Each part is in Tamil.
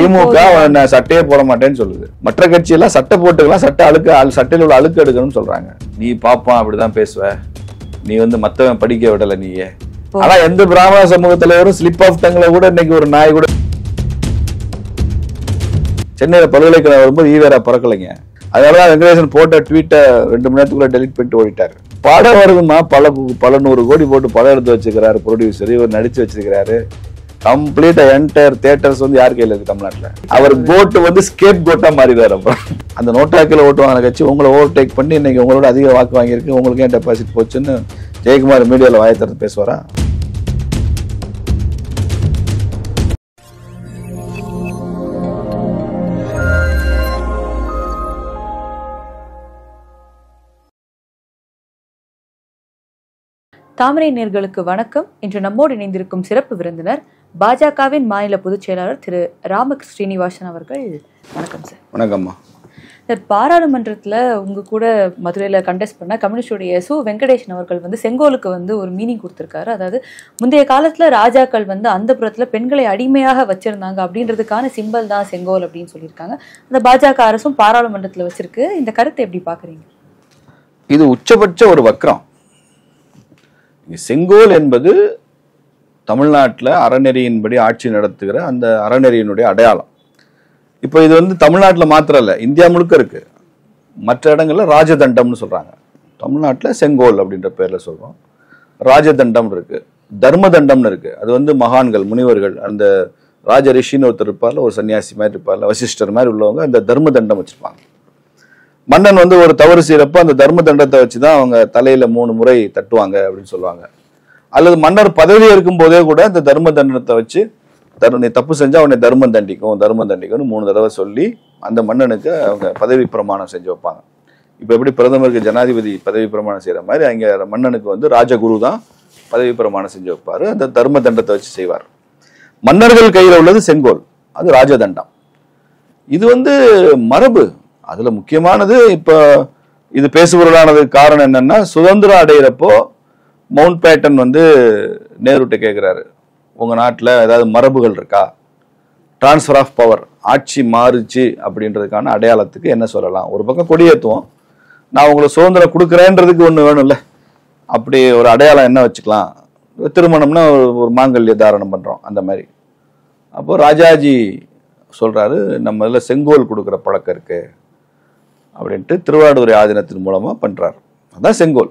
திமுக நான் சட்டையே போட மாட்டேன்னு சொல்லுது மற்ற கட்சி எல்லாம் சட்டை போட்டுக்கலாம் சட்டை அழுக்கு அழு- சட்டையில உள்ள அழுக்கு எடுக்கணும்னு சொல்றாங்க நீ பாப்பான் அப்படிதான் பேசுவ நீ வந்து மத்தவன் படிக்க விடல நீயே ஆனா எந்த பிராமண சமூக தலைவரும் ஸ்லிப் ஆஃப் டங்ல கூட இன்னைக்கு ஒரு நாய் கூட சென்னையில பல்கலைக்கழகம் வரும்போது ஈவேரா பிறக்கலைங்க அதனாலதான் வெங்கடேசன் போட்ட ட்வீட்டை ரெண்டு மணி நேரத்துக்குள்ள டெலிட் பண்ணிட்டு ஓடிட்டாரு படம் வருதுமா பல கு- பல நூறு கோடி போட்டு படம் எடுத்து வச்சிருக்கிறாரு ப்ரொடியூசர் இவர் நடிச்சு வச்சிருக்கிறாரு கம்ப்ளீட்டா என்டையர் தியேட்டர்ஸ் வந்து யார் கையில இருக்கு தமிழ்நாட்டுல அவர் கோட்டு வந்து ஸ்கேப் கோட்டா மாறிடுவார் அப்புறம் அந்த நோட்டாக்கில் ஓட்டு வாங்கின கட்சி உங்களை ஓவர்டேக் பண்ணி இன்னைக்கு உங்களோட அதிக வாக்கு வாங்கியிருக்கு உங்களுக்கு ஏன் டெபாசிட் போச்சுன்னு ஜெயக்குமார் மீடியால வாயை திறந்து பேசுவாரா தாமரை நேர்களுக்கு வணக்கம் இன்று நம்மோடு இணைந்திருக்கும் சிறப்பு விருந்தினர் பாஜகவின் மாநில பொதுச் செயலாளர் திரு ராம ஸ்ரீனிவாசன் அவர்கள் வணக்கம் சார் வணக்கம்மா சார் பாராளுமன்றத்தில் உங்க கூட மதுரையில் கண்டெஸ்ட் பண்ண கம்யூனிஸ்டுடைய சு வெங்கடேஷன் அவர்கள் வந்து செங்கோலுக்கு வந்து ஒரு மீனிங் கொடுத்துருக்காரு அதாவது முந்தைய காலத்தில் ராஜாக்கள் வந்து அந்த புறத்தில் பெண்களை அடிமையாக வச்சிருந்தாங்க அப்படின்றதுக்கான சிம்பல் தான் செங்கோல் அப்படின்னு சொல்லியிருக்காங்க அந்த பாஜக அரசும் பாராளுமன்றத்தில் வச்சிருக்கு இந்த கருத்தை எப்படி பார்க்குறீங்க இது உச்சபட்ச ஒரு வக்ரம் இங்க செங்கோல் என்பது தமிழ்நாட்டில் அறநெறியின்படி ஆட்சி நடத்துகிற அந்த அறநெறியினுடைய அடையாளம் இப்போ இது வந்து தமிழ்நாட்டில் மாத்திரம் இல்லை இந்தியா முழுக்க இருக்கு மற்ற இடங்கள்ல ராஜதண்டம்னு சொல்றாங்க தமிழ்நாட்டில் செங்கோல் அப்படின்ற பேர்ல சொல்றோம் ராஜதண்டம் இருக்கு தர்மதண்டம்னு இருக்கு அது வந்து மகான்கள் முனிவர்கள் அந்த ராஜ ரிஷின்னு ஒருத்தர் இருப்பார்ல ஒரு சன்னியாசி மாதிரி இருப்பார்ல வசிஷ்டர் மாதிரி உள்ளவங்க அந்த தர்மதண்டம் வச்சிருப்பாங்க மன்னன் வந்து ஒரு தவறு செய்யறப்ப அந்த தர்ம தண்டத்தை வச்சுதான் அவங்க தலையில மூணு முறை தட்டுவாங்க அப்படின்னு சொல்லுவாங்க அல்லது மன்னர் பதவி இருக்கும் போதே கூட அந்த தர்ம தண்டனத்தை வச்சு தர் நீ தப்பு செஞ்சா அவனை தர்மம் தண்டிக்கும் தர்மம் தண்டிக்கும்னு மூணு தடவை சொல்லி அந்த மன்னனுக்கு அவங்க பதவி பிரமாணம் செஞ்சு வைப்பாங்க இப்ப எப்படி பிரதமருக்கு ஜனாதிபதி பதவி பிரமாணம் செய்யற மாதிரி அங்க மன்னனுக்கு வந்து ராஜகுரு தான் பதவி பிரமாணம் செஞ்சு வைப்பாரு அந்த தர்ம தண்டத்தை வச்சு செய்வார் மன்னர்கள் கையில உள்ளது செங்கோல் அது ராஜதண்டம் இது வந்து மரபு அதுல முக்கியமானது இப்ப இது பேசுபொருளானதுக்கு காரணம் என்னன்னா சுதந்திரம் அடையிறப்போ மவுண்ட் பேட்டன் வந்து நேருட்ட கேட்கிறாரு உங்க நாட்டுல ஏதாவது மரபுகள் இருக்கா டிரான்ஸ்ஃபர் ஆஃப் பவர் ஆட்சி மாறுச்சு அப்படின்றதுக்கான அடையாளத்துக்கு என்ன சொல்லலாம் ஒரு பக்கம் கொடியேற்றுவோம் நான் உங்களுக்கு சுதந்திரம் கொடுக்குறேன்றதுக்கு ஒண்ணு வேணும்ல அப்படி ஒரு அடையாளம் என்ன வச்சுக்கலாம் திருமணம்னா ஒரு- ஒரு மாங்கல்ய தாரணம் பண்றோம் அந்த மாதிரி அப்போ ராஜாஜி சொல்றாரு நம்ம இதில் செங்கோல் கொடுக்குற பழக்கம் இருக்கு அப்படின்ட்டு திருவாடுதுறை ஆதீனத்தின் மூலமா பண்றாரு அதான் செங்கோல்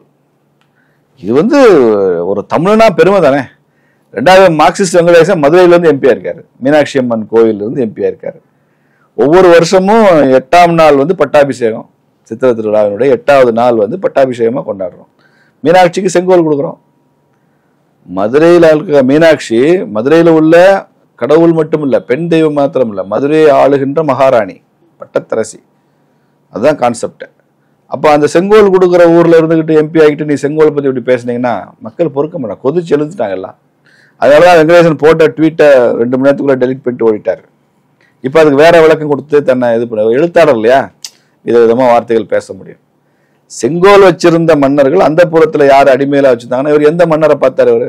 இது வந்து ஒரு தமிழனா பெருமை தானே ரெண்டாவது மார்க்சிஸ்ட் வெங்கடேசன் மதுரையிலேருந்து எம்பியா இருக்காரு மீனாட்சி அம்மன் கோயிலிருந்து எம்பியா இருக்காரு ஒவ்வொரு வருஷமும் எட்டாம் நாள் வந்து பட்டாபிஷேகம் சித்திர திருவிழாவினுடைய எட்டாவது நாள் வந்து பட்டாபிஷேகமா கொண்டாடுறோம் மீனாட்சிக்கு செங்கோல் கொடுக்குறோம் மதுரையில் இருக்க மீனாட்சி மதுரையில் உள்ள கடவுள் மட்டும் இல்ல பெண் தெய்வம் மாத்திரம் இல்ல மதுரையை ஆளுகின்ற மகாராணி பட்டத்தரசி அதுதான் கான்செப்ட் அப்ப அந்த செங்கோல் கொடுக்குற ஊர்ல இருந்துகிட்டு எம்பி ஆகிட்டு நீ செங்கோல் பத்தி இப்படி பேசுனீங்கன்னா மக்கள் பொறுக்க மாட்டாங்க கொதிச்சு எழுந்துட்டாங்க எல்லாம் அதனாலதான் வெங்கடேசன் போட்ட ட்வீட்டை ரெண்டு மணி நேரத்துக்குள்ள டெலிட் பண்ணிட்டு ஓடிட்டாரு இப்ப அதுக்கு வேற விளக்கம் கொடுத்து தன்னை இது பண்ண எழுத்தாளர் இல்லையா வித விதமா வார்த்தைகள் பேச முடியும் செங்கோல் வச்சிருந்த மன்னர்கள் அந்த புறத்துல யார் அடிமையில வச்சிருந்தாங்கன்னா இவர் எந்த மன்னரை பார்த்தாரு இவரு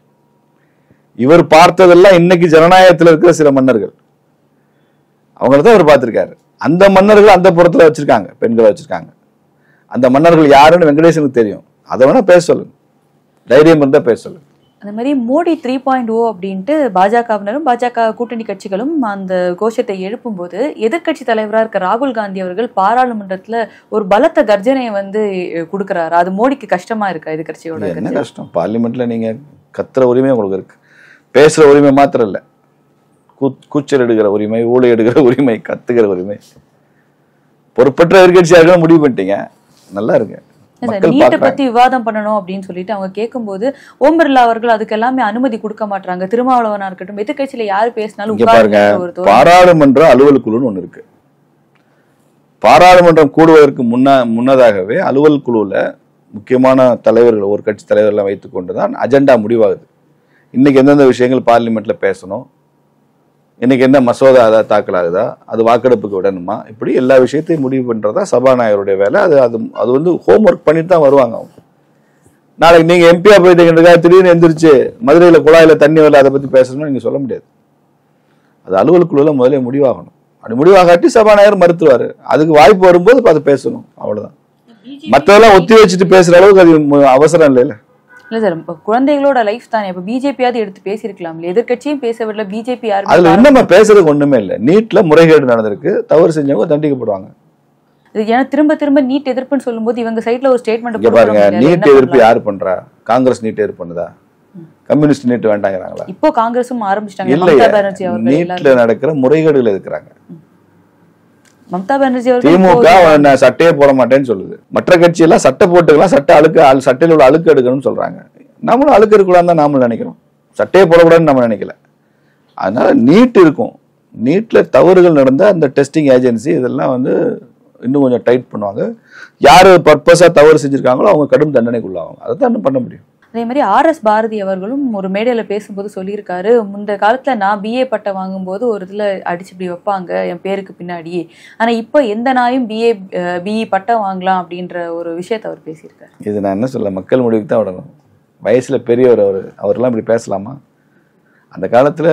இவர் பார்த்ததெல்லாம் இன்னைக்கு ஜனநாயகத்துல இருக்கிற சில மன்னர்கள் அவங்கள தான் இவர் பார்த்திருக்காரு அந்த மன்னர்கள் அந்த புறத்துல வச்சிருக்காங்க பெண்களை வச்சிருக்காங்க அந்த மன்னர்கள் யாருன்னு வெங்கடேசனுக்கு தெரியும் அதை வேணா பேச சொல்லுங்க தைரியம் இருந்தா பேச சொல்லுங்க அந்த மாதிரி மோடி த்ரீ பாயிண்ட் ஓ அப்படின்ட்டு பாஜகவினரும் பாஜக கூட்டணி கட்சிகளும் அந்த கோஷத்தை எழுப்பும்போது எதிர்க்கட்சி தலைவராக இருக்க ராகுல் காந்தி அவர்கள் பாராளுமன்றத்துல ஒரு பலத்த கர்ஜனையை வந்து கொடுக்கறாரு அது மோடிக்கு கஷ்டமா இருக்கா எதிர்க்கட்சியோட இது என்ன கட்சி கஷ்டம் பார்லிமெண்ட்ல நீங்க கத்துற உரிமை உங்களுக்கு இருக்கு பேசுற உரிமை மாத்திரம் இல்ல கூ- கூச்சல் எடுக்கிற உரிமை ஊழை எடுக்கிற உரிமை கத்துக்கிற உரிமை பொறுப்பற்ற எதிர்கட்சியாக முடிவு பண்ணிட்டீங்க நல்லா இருக்கு மக்கள் நீட்டை பார்க்கறாங்க பத்தி விவாதம் பண்ணணும் அப்படின்னு சொல்லிட்டு அவங்க கேட்கும்போது ஓம் பிர்லா அவர்கள் அதுக்கு எல்லாமே அனுமதி கொடுக்க மாட்டாங்க திருமாவளவனா இருக்கட்டும் எதிர்க்கட்சியில யார் பேசினாலும் இங்க பாருங்க உட்காருங்கன்ற ஒரு தோரணை. பாராளுமன்ற அலுவல் குழுன்னு ஒண்ணு இருக்கு பாராளுமன்றம் கூடுவதற்கு முன்ன முன்னதாகவே அலுவல் குழுல முக்கியமான தலைவர்கள் ஒரு கட்சி தலைவர்களை வைத்துக்கொண்டு தான் அஜெண்டா முடிவாகுது இன்னைக்கு எந்தெந்த விஷயங்கள் பார்லிமெண்ட்ல பேசணும் இன்னைக்கு என்ன மசோதா அதாவது தாக்கல் ஆகுதா அது வாக்கெடுப்புக்கு விடணுமா இப்படி எல்லா விஷயத்தையும் முடிவு பண்றதா சபாநாயகருடைய வேலை அது அது அது வந்து ஹோம்ஒர்க் பண்ணிட்டு தான் வருவாங்க அவங்க நாளைக்கு நீங்க எம்பியா போயிட்டீங்கன்றதுக்காக திடீர்னு எந்திரிச்சு மதுரையில குழாயில தண்ணி வரல அதை பத்தி பேசணும்னு நீங்க சொல்ல முடியாது அது அலுவலுக்குள்ள முதல்ல முடிவாகணும் அப்படி முடிவாகாட்டி சபாநாயகர் மறுத்துவாரு அதுக்கு வாய்ப்பு வரும்போது பார்த்து பேசணும் அவ்வளவுதான் மத்ததெல்லாம் ஒத்தி வச்சுட்டு பேசுற அளவுக்கு அது மு- அவசரம் இல்லைல்ல இல்ல சார் இப்ப குழந்தைகளோட லைஃப் தானே இப்ப பிஜேபியாவது எடுத்து பேசியிருக்கலாம் இல்லையா எதிர்க்கட்சியும் பேசவில்லை பிஜேபி யாருமே அதுல என்னமா பேசுறதுக்கு ஒண்ணுமே இல்லை நீட்ல முறைகேடு நடந்திருக்கு தவறு செஞ்சவங்க தண்டிக்கப்படுவாங்க இது ஏன்னா திரும்ப திரும்ப நீட் எதிர்ப்புன்னு சொல்லும்போது iவங்க சைடுல ஒரு ஸ்டேட்மெண்ட் இங்க பாருங்க நீட் எதிர்ப்பு யாரு பண்றா காங்கிரஸ் நீட் எதிர்ப்பு பண்ணுதா கம்யூனிஸ்ட் நீட் வேண்டாங்கிறாங்களா இப்போ காங்கிரஸும் ஆரம்பிச்சிட்டாங்க இல்லையே மம்தா பானர்ஜி அவர்கள் எல்லாரும். நீட்ல நடக்கிற முறைகேடுகள் இருக்கிறாங்க மம்தா பானர்ஜி அவர்கள் திமுக இப்போ நான் சட்டையே போட மாட்டேன்னு சொல்லுது மற்ற கட்சி எல்லாம் சட்டை போட்டுக்கலாம் சட்டை அழுக்கு அழு- சட்டையில உள்ள அழுக்கு எடுக்கணும்னு சொல்றாங்க நம்மளும் அழுக்கு இருக்கக்கூடாதுன்னு தான் நாமளும் நினைக்கிறோம் சட்டையே போடக்கூடாதுன்னு நம்ம நினைக்கல அதனால நீட் இருக்கும் நீட்ல தவறுகள் நடந்த அந்த டெஸ்டிங் ஏஜென்சி இதெல்லாம் வந்து இன்னும் கொஞ்சம் டைட் பண்ணுவாங்க யாரு பர்பஸா தவறு செஞ்சிருக்காங்களோ அவங்க கடும் தண்டனைக்குள்ளாகும் அதை தான் பண்ண முடியும் அதே மாதிரி ஆர் எஸ் பாரதி அவர்களும் ஒரு மேடையில பேசும்போது சொல்லியிருக்காரு முந்த காலத்துல நான் பிஏ பட்டம் வாங்கும்போது ஒரு இதுல அடிச்சு இப்படி வைப்பாங்க என் பேருக்கு பின்னாடி ஆனா இப்போ எந்த நாயும் பிஏ பிஇ பட்டம் வாங்கலாம் அப்படின்ற ஒரு விஷயத்த அவர் பேசியிருக்காரு இது நான் என்ன சொல்ல மக்கள் முடிவுக்கு தான் விடணும் வயசுல பெரியவர் அவர் அவரெல்லாம் இப்படி பேசலாமா அந்த காலத்துல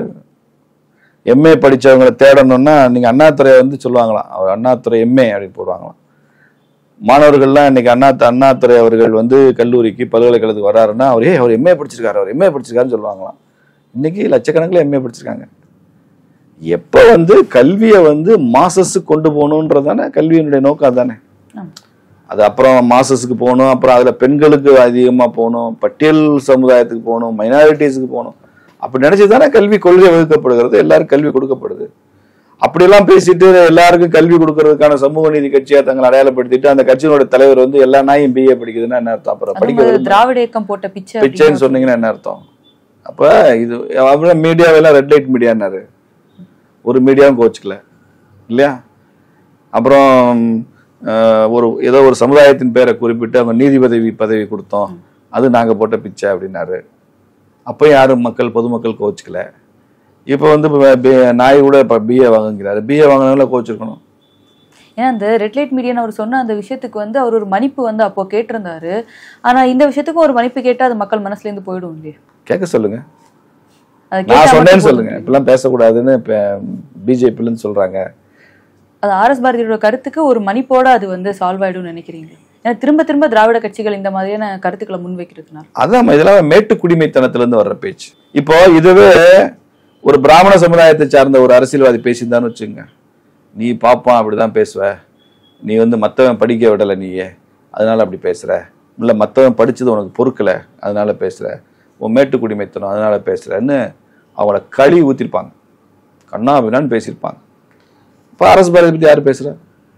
எம்ஏ படிச்சவங்களை தேடணும்னா நீங்க அண்ணாதுரை வந்து சொல்லுவாங்களாம் அவர் அண்ணாதுரை எம்ஏ அப்படின்னு போடுவாங்களாம் மாணவர்கள்லாம் இன்னைக்கு அண்ணா அண்ணாதுரை அவர்கள் வந்து கல்லூரிக்கு பல்கலைக்கழகத்துக்கு வராருன்னா அவர் ஏ அவர் எம்ஏ படிச்சிருக்காரு அவர் எம்ஏ படிச்சிருக்காருன்னு சொல்லுவாங்களாம் இன்னைக்கு லட்சக்கணக்கில் எம்ஏ படிச்சிருக்காங்க எப்போ வந்து கல்வியை வந்து மாசஸுக்கு கொண்டு போகணுன்றதானே கல்வியினுடைய நோக்கம் அதானே ஆமா. அது அப்புறம் மாசஸுக்கு போகணும் அப்புறம் அதுல பெண்களுக்கு அதிகமா போகணும் பட்டியல் சமுதாயத்துக்கு போகணும் மைனாரிட்டிஸுக்கு போகணும் அப்படி நினைச்சு தானே கல்வி கொள்கை வகுக்கப்படுகிறது எல்லாரும் கல்வி கொடுக்கப்படுது அப்படியெல்லாம் பேசிட்டு எல்லாருக்கும் கல்வி கொடுக்கறதுக்கான சமூக நீதி கட்சியா தங்களை அடையாளப்படுத்திட்டு அந்த கட்சியினோட தலைவர் வந்து எல்லா நாயும் பிஏ படிக்குதுன்னா என்ன அர்த்தம் அப்புறம் படிக்க அதுவும் விரும்ப- திராவிட இயக்கம் போட்ட பிச்சை பிச்சைன்னு அப்படின்னு சொன்னீங்கன்னா என்ன அர்த்தம் அப்ப இது அப்புறம் மீடியாவெல்லாம் ரெட் லைட் மீடியான்னாரு ஒரு மீடியாவும் கோச்சுக்கல இல்லையா அப்புறம் அஹ், ஒரு ஏதோ ஒரு சமுதாயத்தின் பேரை குறிப்பிட்டு அவங்க நீதி பதவி பதவி கொடுத்தோம் அது நாங்க போட்ட பிச்சை அப்படின்னாரு அப்போ யாரும் மக்கள் பொதுமக்கள் கோச்சுக்கல இப்போ வந்து ப- பி- நாய் கூட இப்போ பிஏ வாங்குங்கிறாரு பிஏ வாங்கினால கோச்சிருக்கணும் ஏன்னா அந்த ரெட் லைட் மீடியான்னு அவர் சொன்ன அந்த விஷயத்துக்கு வந்து அவர் ஒரு மன்னிப்பு வந்து அப்போ கேட்டிருந்தாரு ஆனா இந்த விஷயத்துக்கும் ஒரு மன்னிப்பு கேட்டா அது மக்கள் மனசுல இருந்து போயிடும் இல்லையா கேட்க சொல்லுங்க அது நான் கேட்டா சொன்னேன்னு மட்டும் சொல்லுங்க இப்பெல்லாம் பேசக்கூடாதுன்னு இப்போ பிஜேபிலன்னு சொல்றாங்க அது ஆர்எஸ் பாரதியோட கருத்துக்கு ஒரு மன்னிப்போட அது வந்து சால்வ் ஆயிடும்னு நினைக்கிறீங்க ஏன்னா திரும்ப திரும்ப திராவிட கட்சிகள் இந்த மாதிரியான கருத்துக்களை முன்வைக்கிறதுனால அதான் இதெல்லாம் மேட்டு குடிமைத்தனத்துல இருந்து வர்ற பேச்சு இப்போ இதுவே ஒரு பிராமண சமுதாயத்தை சார்ந்த ஒரு அரசியல்வாதி பேசியிருந்தான்னு வச்சுங்க நீ பாப்பான் அப்படிதான் பேசுவ நீ வந்து மத்தவன் படிக்க விடல நீயே அதனால அப்படி பேசுற இல்ல மத்தவன் படிச்சது உனக்கு பொறுக்கல அதனால பேசுற உன் மேட்டு குடிமைத்தனம் அதனால பேசுறன்னு அவங்கள களி ஊத்திருப்பாங்க கண்ணாபின்னான்னு பேசியிருப்பாங்க இப்போ அரசு பாரதி பத்தி யார் பேசுறா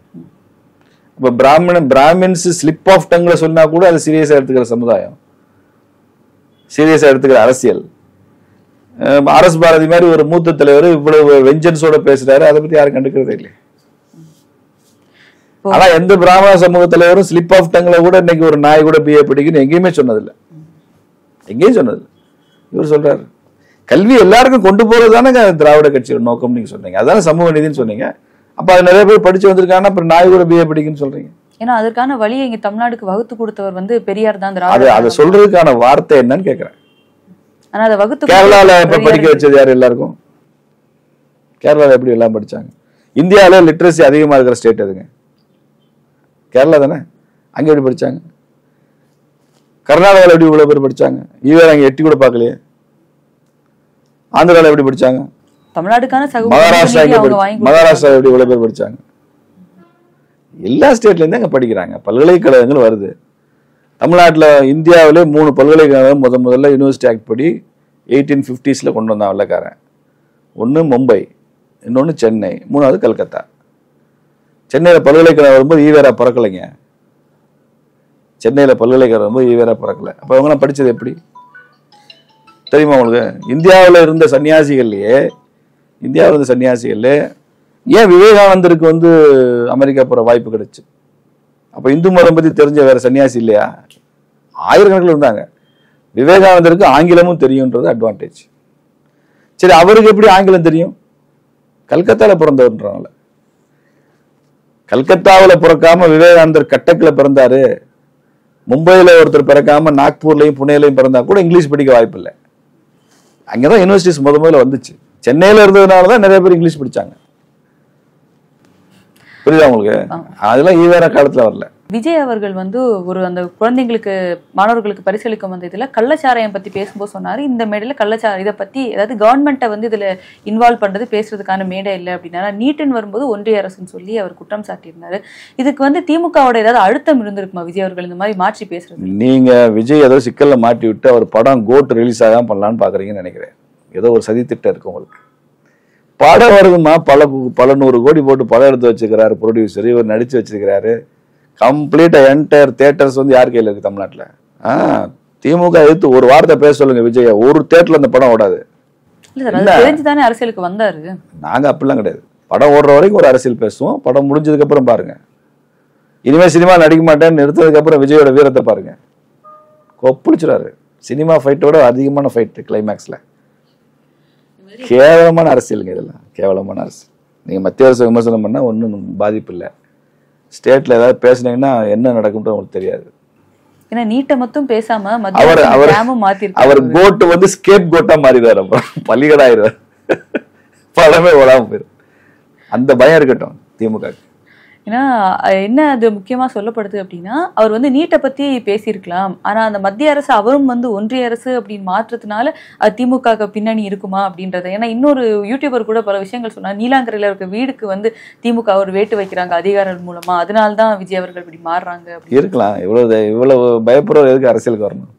இப்போ பிராமணன் பிராமின்ஸ் ஸ்லிப் ஆஃப் டங்ல சொன்னா கூட அதை சீரியஸா எடுத்துக்கிற சமுதாயம் சீரியஸா எடுத்துக்கிற அரசியல் அஹ் அரசு பாரதி மாதிரி ஒரு மூத்த தலைவர் இவ்வளவு வெஞ்சன்ஸோட பேசுறாரு அதை பத்தி யாரும் கண்டுக்கிறதே இல்லை இப்போ- ஆனா எந்த பிராமண சமூக தலைவரும் ஸ்லிப் ஆஃப் டங்ல கூட இன்னைக்கு ஒரு நாய் கூட பிஏ படிக்குன்னு எங்கேயுமே சொன்னதில்லை எங்கேயும் சொன்னது இவர் சொல்றாரு கல்வி எல்லாருக்கும் கொண்டு போறது தானே திராவிட கட்சியோட நோக்கம் நீங்க சொன்னீங்க அதான சமூக நீதினு சொன்னீங்க அப்ப அது நிறைய பேர் படிச்சு வந்திருக்காங்கன்னா அப்புறம் நாய் கூட பிஏ படிக்குன்னு சொல்றீங்க ஏன்னா அதற்கான வழியை இங்க தமிழ்நாடுக்கு வகுத்து கொடுத்தவர் வந்து பெரியார் தான் அது திராவிட அதை சொல்றதுக்கான வார்த்தை என்னன்னு கேக்குறேன் ஆனா அதை வகுத்து கேரளால கொடுத்தவர் இப்ப பெரியார் படிக்க வச்சது யாரு எல்லாருக்கும் கேரளால எப்படி எல்லாம் படிச்சாங்க இந்தியாவில லிட்ரஸி அதிகமா இருக்கிற ஸ்டேட் எதுங்க கேரளா தானே அங்க எப்படி படிச்சாங்க கர்நாடகாவில் எப்படி இவ்வளவு பேர் படிச்சாங்க ஈவேரா அங்க எட்டி கூட பார்க்கலையே ஆந்திரால எப்படி படிச்சாங்க தமிழ்நாடுக்கான சகோதர மகாராஷ்டிரா நீதி எங்க அவங்க படி- வாங்கி மகாராஷ்டிரா எப்படி இவ்வளவு பேர் படிச்சாங்க எல்லா ஸ்டேட்ல இருந்து அங்க படிக்கிறாங்க பல்கலைக்கழகங்கள் வருது தமிழ்நாட்டுல இந்தியாவிலே மூணு பல்கலைக்கழகம் முத முதல்ல யூனிவர்சிட்டி ஆக்ட் படி எயிட்டீன் ஃபிஃப்டிஸில் கொண்டு வந்தான் வெள்ளக்காரன் ஒன்று மும்பை இன்னொன்று சென்னை மூணாவது கல்கத்தா சென்னையில் பல்கலைக்கழகம் வரும்போது ஈவேரா பிறக்கலைங்க சென்னையில் பல்கலைக்கழகம் வரும்போது ஈவேரா பிறக்கல அப்போ அவங்களாம் படிச்சது எப்படி தெரியுமா உங்களுக்கு இந்தியாவில் இருந்த சன்னியாசிகள்லயே இந்தியாவில் இருந்த சன்னியாசிகள்ல ஏன் விவேகானந்தருக்கு வந்து அமெரிக்கா போற வாய்ப்பு கிடைச்சு அப்ப இந்து மதம் பத்தி தெரிஞ்ச வேற சன்னியாசி இல்லையா ஆயிரக்கணக்கில் இருந்தாங்க விவேகானந்தருக்கு ஆங்கிலமும் தெரியும்ன்றது அட்வான்டேஜ் சரி அவருக்கு எப்படி ஆங்கிலம் தெரியும் கல்கத்தால பிறந்தவர்ன்றனால கல்கத்தாவுல பிறக்காம விவேகானந்தர் கட்டக்ல பிறந்தாரு மும்பையில ஒருத்தர் பிறக்காம நாக்பூர்லயும் புனேலையும் பிறந்தா கூட இங்கிலீஷ் படிக்க வாய்ப்பு இல்லை அங்கதான் யூனிவர்சிட்டிஸ் முத முதல்ல வந்துச்சு சென்னையில இருந்ததுனால தான் நிறைய பேர் இங்கிலீஷ் படிச்சாங்க புரியுதா உங்களுக்கு அதெல்லாம் ஈவேர காலத்துல வரல விஜய் அவர்கள் வந்து ஒரு அந்த குழந்தைங்களுக்கு மாணவர்களுக்கு பரிசளிக்கும் வந்த இதுல கள்ளச்சாராயம் பத்தி பேசும்போது சொன்னாரு இந்த மேடையில கள்ளச்சாரம் இதை பத்தி அதாவது கவர்மெண்ட்டை வந்து இதுல இன்வால்வ் பண்றது பேசுறதுக்கான மேடை இல்லை அப்படின்னா நீட்டுன்னு வரும்போது ஒன்றிய அரசுன்னு சொல்லி அவர் குற்றம் சாட்டியிருந்தாரு இதுக்கு வந்து திமுகவோட ஏதாவது அழுத்தம் இருந்திருக்குமா விஜய் அவர்கள் இந்த மாதிரி மாற்றி பேசுறது நீங்க விஜய் ஏதோ சிக்கல்ல மாட்டி விட்டு அவர் படம் கோட் ரிலீஸ் ஆகாம பண்ணலான்னு பாக்குறீங்கன்னு நினைக்கிறேன் ஏதோ ஒரு சதி திட்டம் இருக்கு உங்களுக்கு படம் வருதுமா பல பல நூறு கோடி போட்டு படம் எடுத்து வச்சிருக்கிறாரு ப்ரொடியூசர் இவர் நடிச்சு வச்சிருக்கிறாரு கம்ப்ளீட்டா என்டையர் தியேட்டர்ஸ் வந்து யார் கையில இருக்கு தமிழ்நாட்டுல ஆ திமுக எதிர்த்து ஒரு வார்த்தை பேச சொல்லுங்க விஜய் ஒரு தேட்டர்ல அந்த படம் ஓடாது இல்ல சார் அது தெரிஞ்சுதானே அரசியலுக்கு வந்தாரு நாங்க அப்படிலாம் கிடையாது படம் ஓடுற வரைக்கும் ஒரு அரசியல் பேசுவோம் படம் முடிஞ்சதுக்கு அப்புறம் பாருங்க இனிமே சினிமா நடிக்க மாட்டேன்னு நிறுத்ததுக்கு அப்புறம் விஜயோட வீரத்தை பாருங்க கொப்பளிச்சுறாரு சினிமா ஃபைட்டோட அதிகமான ஃபைட் கிளைமேக்ஸ்ல கேவலமான அரசியலுங்க இதெல்லாம் கேவலமான அரசியல் நீங்க மத்திய அரசு விமர்சனம் பண்ணா ஒன்றும் பாதிப்பு இல்லை ஸ்டேட்ல ஏதாவது பேசுனீங்கன்னா என்ன நடக்கும்னு உங்களுக்கு தெரியாது ஏன்னா நீட்டை மட்டும் பேசாம அவர் மத்திய அவர் டேமும் அவர் மாத்திருக்காரு கோட்டு வந்து ஸ்கேப் கோட்டா மாறிடுவார் அப்புறம் பள்ளிகடாயிருவார் படமே ஓடாம போயிடும் அந்த பயம் இருக்கட்டும் திமுக ஏன்னா அஹ், என்ன அது முக்கியமா சொல்லப்படுது அப்படின்னா அவர் வந்து நீட்டை பத்தி பேசியிருக்கலாம் ஆனா அந்த மத்திய அரசு அவரும் வந்து ஒன்றிய அரசு அப்படின்னு மாற்றத்தினால அது திமுக க்கு பின்னணி இருக்குமா அப்படின்றத ஏன்னா இன்னொரு யூடியூபர் கூட பல விஷயங்கள் சொன்னார் நீலாங்கரையில இருக்க வீடுக்கு வந்து திமுக ஒரு வேட்டு வைக்கிறாங்க அதிகாரம் மூலமா அதனால தான் விஜய் அவர்கள் இப்படி மாறுறாங்க அப்படின்னு இருக்கலாம் இவ்வளவு இவ்வளவு பயப்படுற எதுக்கு அரசியலுக்கு வரணும்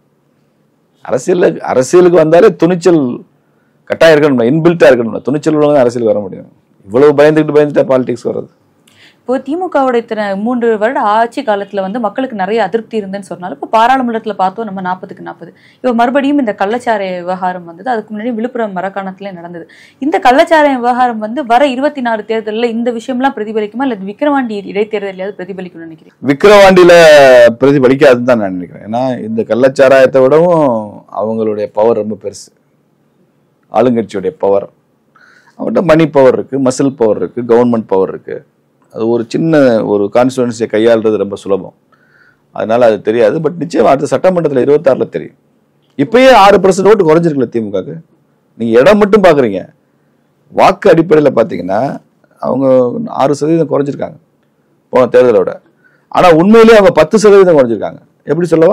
அரசியல் அரசியலுக்கு வந்தாலே துணிச்சல் கட்டாயம் இருக்கணும் இன்பில்ட்டா இருக்கணும் துணிச்சல் உள்ளவங்க அரசியலுக்கு வர முடியும் இவ்வளவு பயந்துக்கிட்டு பயந்துட்டா பாலிடிக்ஸ் வர்றது இப்போ திமுகவோட இத்தனை மூன்று வருட ஆட்சி காலத்துல வந்து மக்களுக்கு நிறைய அதிருப்தி இருந்துன்னு சொன்னாலும் இப்போ பாராளுமன்றத்துல பார்த்தோம் நம்ம நாற்பதுக்கு நாற்பது இப்போ மறுபடியும் இந்த கள்ளச்சாராய விவகாரம் வந்தது அதுக்கு முன்னாடி விழுப்புரம் மரக்காணத்துல நடந்தது இந்த கள்ளச்சாராய விவகாரம் வந்து வர இருபத்தி நாலு தேர்தலில் இந்த விஷயம்லாம் பிரதிபலிக்குமா இல்ல விக்கிரவாண்டி இடைத்தேர்தலையாவது பிரதிபலிக்கும்னு நினைக்கிறேன் விக்கிரவாண்டியில பிரதிபலிக்காதுன்னு தான் நான் நினைக்கிறேன் ஏன்னா இந்த கள்ளச்சாராயத்தை விடவும் அவங்களுடைய பவர் ரொம்ப பெருசு ஆளுங்கட்சியுடைய பவர் அவங்கள்ட்ட மணி பவர் இருக்கு மசில் பவர் இருக்கு கவர்மெண்ட் பவர் இருக்கு அது ஒரு சின்ன ஒரு கான்ஸ்டுவன்சியை கையாளுறது ரொம்ப சுலபம் அதனால அது தெரியாது பட் நிச்சயம் அடுத்த சட்டமன்றத்தில் இருபத்தாறுல தெரியும் இப்பயே ஆறு பர்சன்ட் ஓட்டு குறைஞ்சிருக்குல்ல திமுகக்கு நீங்க இடம் மட்டும் பாக்குறீங்க வாக்கு அடிப்படையில் பார்த்தீங்கன்னா அவங்க ஆறு சதவீதம் குறைஞ்சிருக்காங்க போன தேர்தலோட ஆனா உண்மையிலேயே அவங்க பத்து சதவீதம் குறைஞ்சிருக்காங்க எப்படி சொல்லவா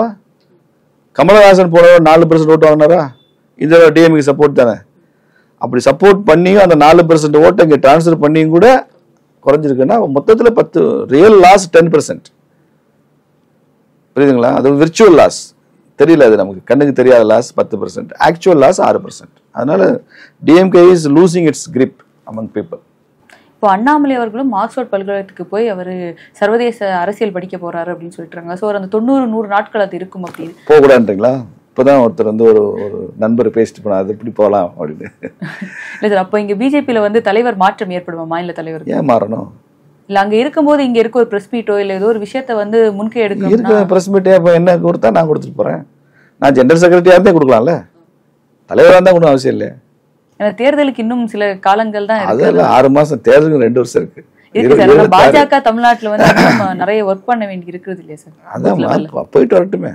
கமலஹாசன் போன நாலு பர்சன்ட் ஓட்டு வாங்கினாரா இந்த டிஎம்கே சப்போர்ட் தானே அப்படி சப்போர்ட் பண்ணியும் அந்த நாலு பர்சன்ட் ஓட்டை இங்கே ட்ரான்ஸ்ஃபர் பண்ணியும் கூட குறைஞ்சிருக்குன்னா மொத்தத்துல பத்து ரியல் லாஸ் டென் பர்சன்ட் புரியுதுங்களா அது விர்ச்சுவல் லாஸ் தெரியல அது நமக்கு கண்ணுக்கு தெரியாத லாஸ் பத்து பர்சன்ட் ஆக்சுவல் லாஸ் ஆறு பர்சன்ட் அதனால DMK is losing its grip among people இப்போ அண்ணாமலை அவர்களும் ஆக்ஸ்போர்ட் பல்கலைக்கழகத்துக்கு போய் அவர் சர்வதேச அரசியல் படிக்க போறாரு அப்படின்னு சொல்லிட்டுறாங்க ஸோ அந்த தொண்ணூறு நூறு நாட்கள் அது இருக்கும் அப்படின்னு போகக்கூடாதுன்றீங்களா இப்போதான் ஒருத்தர் வந்து ஒரு ஒரு நண்பர் பேசிட்டு போனா அது எப்படி போகலாம் அப்படின்னு இல்லை சார் அப்போ இங்க பிஜேபியில வந்து தலைவர் மாற்றம் ஏற்படுமா மாநில தலைவர் ஏன் மாறணும் இல்ல அங்க இருக்கும்போது இங்க இருக்க ஒரு பிரஸ் மீட்டோ இல்ல ஏதோ ஒரு விஷயத்த வந்து முன்கை எடுக்கணும்னா இருக்கிற பிரஸ் மீட்டே இப்போ என்ன கொடுத்தா நான் கொடுத்துட்டு போறேன் நான் ஜெனரல் செக்ரட்டரியாக இருந்தே கொடுக்கலாம்ல தலைவராக இருந்தால் கொடுக்க அவசியம் இல்லை ஏன்னா தேர்தலுக்கு இன்னும் சில காலங்கள் தான் இருக்கு அதெல்லாம் ஆறு மாசம் தேர்தலுக்கு ரெண்டு வருஷம் இருக்கு இருக்கு சார் ஆனா இருபத்தாறு- பாஜக தமிழ்நாட்டுல வந்து இன்னும் நிறைய ஒர்க் பண்ண வேண்டி இருக்கிறது இல்லையா சார் அதான் போ- போயிட்டு வரட்டுமே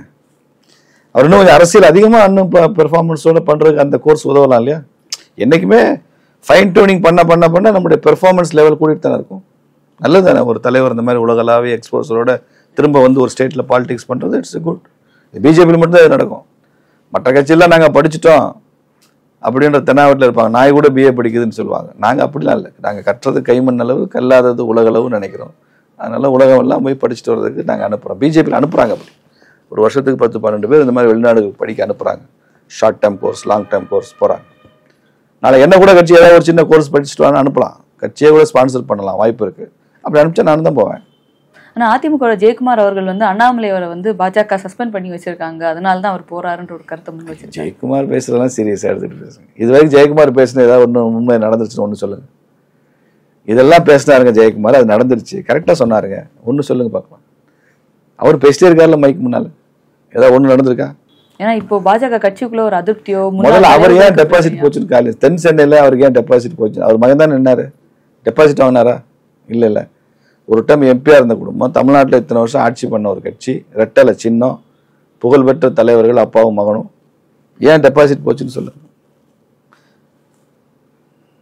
அவர் இன்னும் கொஞ்சம் அரசியல் அதிகமா இன்னும் பெர்ஃபார்மன்ஸோட பண்றதுக்கு அந்த கோர்ஸ் உதவலாம் இல்லையா என்னைக்குமே ஃபைன் டியூனிங் பண்ண பண்ண பண்ண நம்முடைய பெர்ஃபார்மன்ஸ் லெவல் கூட்டிட்டு தானே இருக்கும் நல்லது தானே ஒரு தலைவர் இந்த மாதிரி உலகளாவிய எக்ஸ்போசரோட திரும்ப வந்து ஒரு ஸ்டேட்ல பாலிடிக்ஸ் பண்றது இட்ஸ் குட் பிஜேபியில் மட்டும் தான் இது நடக்கும் மற்ற கட்சியெல்லாம் நாங்க படிச்சிட்டோம் அப்படின்ற தென்னாவட்டில் இருப்பாங்க நாய் கூட பிஏ படிக்குதுன்னு சொல்லுவாங்க நாங்க அப்படிலாம் இல்லை நாங்க கற்றது கைமண் அளவு கல்லாதது உலகளவு நினைக்கிறோம் அதனால உலகம் எல்லாம் போய் படிச்சுட்டு வர்றதுக்கு நாங்க அனுப்புறோம் பிஜேபியில் அனுப்புறாங்க அப்படி ஒரு வருஷத்துக்கு பத்து பன்னெண்டு பேர் இந்த மாதிரி வெளிநாடுகளுக்கு படிக்க அனுப்புறாங்க short term course long term course போறாங்க நாளை என்ன கூட கட்சி ஏதாவது ஒரு சின்ன கோர்ஸ் படிச்சுட்டு வான்னு அனுப்பலாம் கட்சியை கூட ஸ்பான்சர் பண்ணலாம் வாய்ப்பு இருக்கு அப்படி அனுப்பிச்சா நானும் தான் போவேன் ஆனா அதிமுக வோட ஜெயக்குமார் அவர்கள் வந்து அண்ணாமலை அவரை வந்து பாஜக சஸ்பெண்ட் பண்ணி வச்சிருக்காங்க அதனால தான் அவர் போறாருன்ற ஒரு கருத்தை முன் வச்சிருக்காங்க ஜெயக்குமார் பேசுறதெல்லாம் சீரியஸாக எடுத்துட்டு பேசுங்க இது வரைக்கும் ஜெயக்குமார் பேசின ஏதாவது ஒன்று உண்மை நடந்துருச்சுன்னு ஒன்று சொல்லுங்க இதெல்லாம் பேசினாருங்க ஜெயக்குமார் அது நடந்துருச்சு கரெக்டாக சொன்னாருங்க ஒன்று சொல்லுங்க பார்க்கலாம் அவர் பேசிட்டே இருக்காருல்ல மைக் முன்னால ஏதாவது ஒன்று நடந்திருக்கா ஏன்னா இப்போ பாஜக கட்சிக்குள்ள ஒரு அதிருப்தியோ முன்னாள் முதல்ல அவர் ஏன் தலைவர்களுக்கு டெபாசிட் போச்சுன்னு காலேஜ் தென் சென்னையில் அவருக்கு ஏன் டெபாசிட் போச்சு அவர் மகன் தான் நின்னாரு டெபாசிட் வாங்கினாரா இல்லை இல்லை ஒரு டைம் எம்பியா இருந்த குடும்பம் தமிழ்நாட்டில் இத்தனை வருஷம் ஆட்சி பண்ண ஒரு கட்சி ரெட்டலை சின்னம் புகழ்பெற்ற தலைவர்கள் அப்பாவும் மகனும் ஏன் டெபாசிட் போச்சுன்னு சொல்லுங்க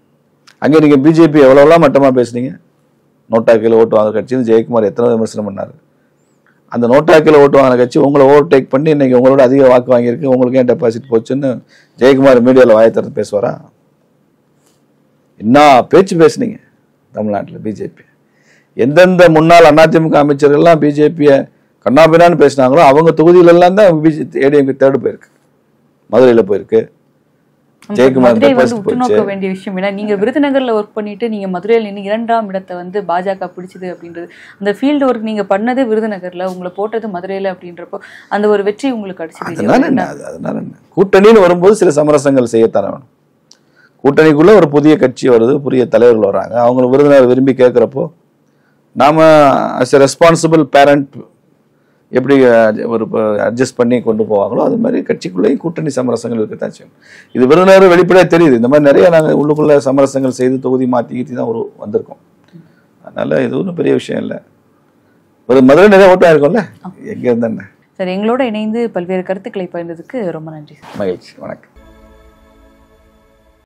அங்கே நீங்கள் பிஜேபி எவ்வளோலாம் மட்டமாக பேசுனீங்க நோட்டாக்கில் ஓட்டு வாங்குற கட்சின்னு ஜெயக்குமார் எத்தனை விமர்சனம் பண்ணார் அந்த நோட்டாக்கில் ஓட்டு வாங்கின கட்சி உங்களை ஓவர்டேக் பண்ணி இன்னைக்கு உங்களோட அதிக வாக்கு வாங்கியிருக்கு உங்களுக்கு ஏன் டெபாசிட் போச்சுன்னு ஜெயக்குமார் மீடியாவில் வாயை திறந்து பேசுவாரா என்ன பேச்சு பேசுனீங்க தமிழ்நாட்டில் பிஜேபி எந்தெந்த முன்னாள் அதிமுக அமைச்சர்கள்லாம் பிஜேபியை கண்ணாபின்னான்னு பேசினாங்களோ அவங்க தொகுதியிலெல்லாம் தான் பிஜே ஏடிஎம்கே தேர்டு போயிருக்கு மதுரையில் போயிருக்கு ஜெயக்குமார் மதுரை வந்து deposit உற்று நோக்க வேண்டிய விஷயம் ஏன்னா நீங்க விருதுநகர்ல ஒர்க் பண்ணிட்டு நீங்க மதுரையில் நின்று இரண்டாம் இடத்தை வந்து பாஜக பிடிச்சது அப்படின்றது அந்த ஃபீல்டு ஒர்க் நீங்க பண்ணது விருதுநகர்ல உங்களை போட்டது மதுரையில அப்படின்றப்போ அந்த ஒரு வெற்றி உங்களுக்கு கிடைச்சது இல்லையா? அதனால என்ன அது அதனால என்ன கூட்டணின்னு வரும்போது சில சமரசங்கள் செய்யத்தானே வேணும் கூட்டணிக்குள்ள ஒரு புதிய கட்சி வருது புதிய தலைவர்கள் வராங்க அவங்க விருந்தினர் விரும்பி கேட்குறப்போ நாம அஸ் எ ரெஸ்பான்சிபிள் பேரண்ட் எப்படி அஹ், ஒரு அட்ஜஸ்ட் பண்ணி கொண்டு போவாங்களோ அது மாதிரி கட்சிக்குள்ளேயும் கூட்டணி சமரசங்கள் இருக்கத்தான் செய்யும் இது விருந்தினர் வெளிப்படையா தெரியுது இந்த மாதிரி நிறைய நாங்கள் உள்ளுக்குள்ள சமரசங்கள் செய்து தொகுதி மாற்றி கீத்தி தான் ஒரு வந்திருக்கோம் அதனால இது ஒன்றும் பெரிய விஷயம் இல்லை ஒரு மதுரை நிறைய ஓட்டம் இருக்கும்ல எங்க இருந்தா என்ன சரி எங்களோட இணைந்து பல்வேறு கருத்துக்களை பகிர்ந்ததுக்கு ரொம்ப நன்றி மகிழ்ச்சி வணக்கம்